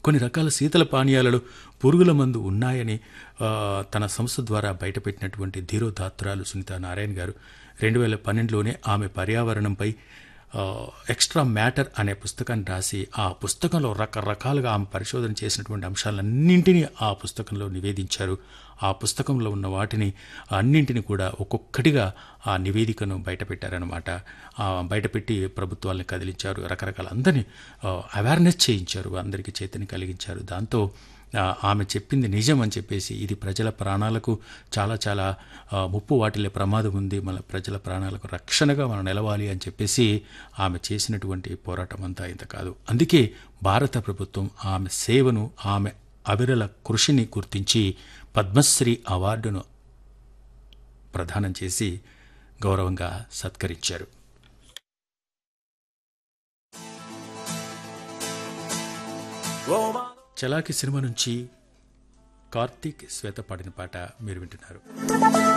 కొన్ని రకాల శీతల పానీయాలలో పురుగుల మందు ఉన్నాయని ఆ, తన సంస్థ ద్వారా బయటపెట్టినటువంటి ధీరోదాత్రాలు సునీత నారాయణ గారు రెండు వేల పన్నెండులోనే ఆమె పర్యావరణంపై ఆ, ఎక్స్ట్రా మ్యాటర్ అనే పుస్తకాన్ని రాసి ఆ పుస్తకంలో రకరకాలుగా ఆమె పరిశోధన చేసినటువంటి అంశాలన్నింటినీ ఆ పుస్తకంలో నివేదించారు ఆ పుస్తకంలో ఉన్న వాటిని అన్నింటిని కూడా ఒక్కొక్కటిగా ఆ నివేదికను బయటపెట్టారనమాట ఆ, బయటపెట్టి ప్రభుత్వాలను కదిలించారు రకరకాల అందరినీ అవేర్నెస్ చేయించారు అందరికీ చైతన్యం కలిగించారు దాంతో ఆ, ఆమె చెప్పింది నిజం అని చెప్పేసి ఇది ప్రజల ప్రాణాలకు చాలా చాలా ఆ, ముప్పు వాటిల్లే ప్రమాదం ఉంది మన ప్రజల ప్రాణాలకు రక్షణగా మనం నిలవాలి అని చెప్పేసి ఆమె చేసినటువంటి పోరాటం అంతా ఇంత కాదు అందుకే భారత ప్రభుత్వం ఆమె సేవను ఆమె అవిరల కృషిని గుర్తించి పద్మశ్రీ అవార్డును ప్రదానం చేసి గౌరవంగా సత్కరించారు చలాకి సినిమా నుంచి కార్తీక్ శ్వేత పాడిన పాట మీరు వింటున్నారు